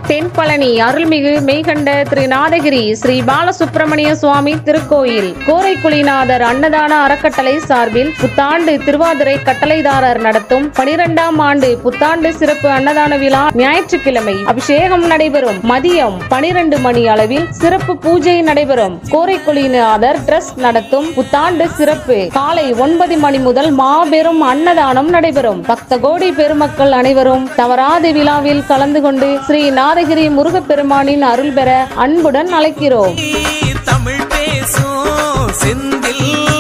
தென்பழனி அருள்மிகு மெய்கண்ட திரு நாதகிரி ஸ்ரீ பாலசுப்பிரமணிய சுவாமி திருக்கோயில் கோரைக்குழிநாதர் அன்னதான அறக்கட்டளை சார்பில் புத்தாண்டு திருவாதிரை கட்டளைதாரர் நடத்தும் பனிரெண்டாம் ஆண்டு புத்தாண்டு சிறப்பு அன்னதான விழா ஞாயிற்றுக்கிழமை அபிஷேகம் நடைபெறும் மதியம் பனிரெண்டு மணி அளவில் சிறப்பு பூஜை நடைபெறும் கோரைக்குழிநாதர் ட்ரஸ்ட் நடத்தும் புத்தாண்டு சிறப்பு காலை ஒன்பது மணி முதல் மாபெரும் அன்னதானம் நடைபெறும் பக்த கோடி பெருமக்கள் அனைவரும் தவறாத விழாவில் கலந்து கொண்டு ஸ்ரீ நாதகிரி முருகப்பெருமானின் அருள் பெற அன்புடன் அழைக்கிறோம் தமிழ் பேசும் செந்தில்